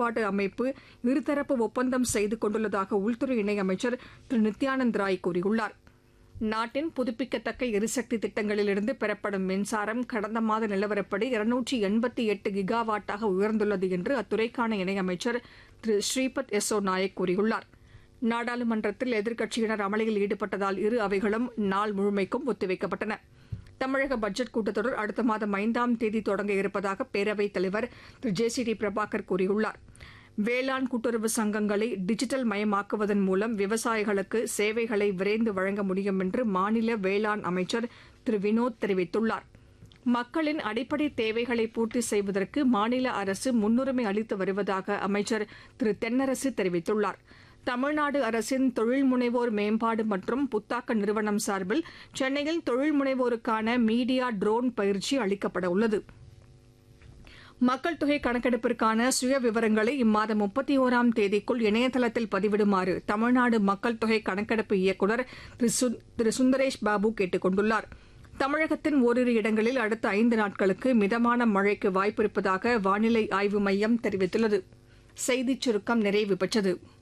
கட்டுப்பாட்டு அமைப்பு இருதரப்பு ஒப்பந்தம் செய்து கொண்டுள்ளதாக உள்துறை இணையமைச்சர் திரு நித்யானந்த் ராய் கூறியுள்ளார் நாட்டின் புதுப்பிக்கத்தக்க எரிசக்தி திட்டங்களிலிருந்து பெறப்படும் மின்சாரம் கடந்த மாத நிலவரப்படி இருநூற்றி எண்பத்தி எட்டு கிகாவாட்டாக உயர்ந்துள்ளது என்று அத்துறைக்கான இணையமைச்சர் திரு ஸ்ரீபத் யசோ நாயக் கூறியுள்ளார் நாடாளுமன்றத்தில் எதிர்க்கட்சியினர் அமளியில் ஈடுபட்டதால் இரு அவைகளும் நாள் முழுமைக்கும் ஒத்திவைக்கப்பட்டன தமிழக பட்ஜெட் கூட்டத்தொடர் அடுத்த மாதம் ஐந்தாம் தேதி தொடங்க இருப்பதாக பேரவைத் தலைவர் Thiru J C D Prabhakar கூறியுள்ளார் வேளாண் கூட்டுறவு சங்கங்களை டிஜிட்டல் மயமாக்குவதன் மூலம் விவசாயிகளுக்கு சேவைகளை விரைந்து வழங்க முடியும் என்று மாநில வேளாண் அமைச்சர் திரு வினோத் தெரிவித்துள்ளார் மக்களின் அடிப்படை தேவைகளை பூர்த்தி செய்வதற்கு மாநில அரசு முன்னுரிமை அளித்து வருவதாக அமைச்சர் திரு தென்னரசு தெரிவித்துள்ளார் தமிழ்நாடு அரசின் தொழில் முனைவோர் மேம்பாடு மற்றும் புத்தாக்க நிறுவனம் சார்பில் சென்னையில் தொழில் முனைவோருக்கான மீடியா ட்ரோன் பயிற்சி அளிக்கப்பட உள்ளது மக்கள் தொகை கணக்கெடுப்பிற்கான சுய விவரங்களை இம்மாதம் முப்பத்தி ஓராம் தேதிக்குள் இணையதளத்தில் பதிவிடுமாறு தமிழ்நாடு மக்கள் தொகை கணக்கெடுப்பு இயக்குநர் திரு சுந்தரேஷ் பாபு கேட்டுக் கொண்டுள்ளார் தமிழகத்தின் ஓரிரு இடங்களில் அடுத்த ஐந்து நாட்களுக்கு மிதமான மழைக்கு வாய்ப்பிருப்பதாக வானிலை ஆய்வு மையம் தெரிவித்துள்ளது செய்திச் சுருக்கம் நிறைவு பெற்றது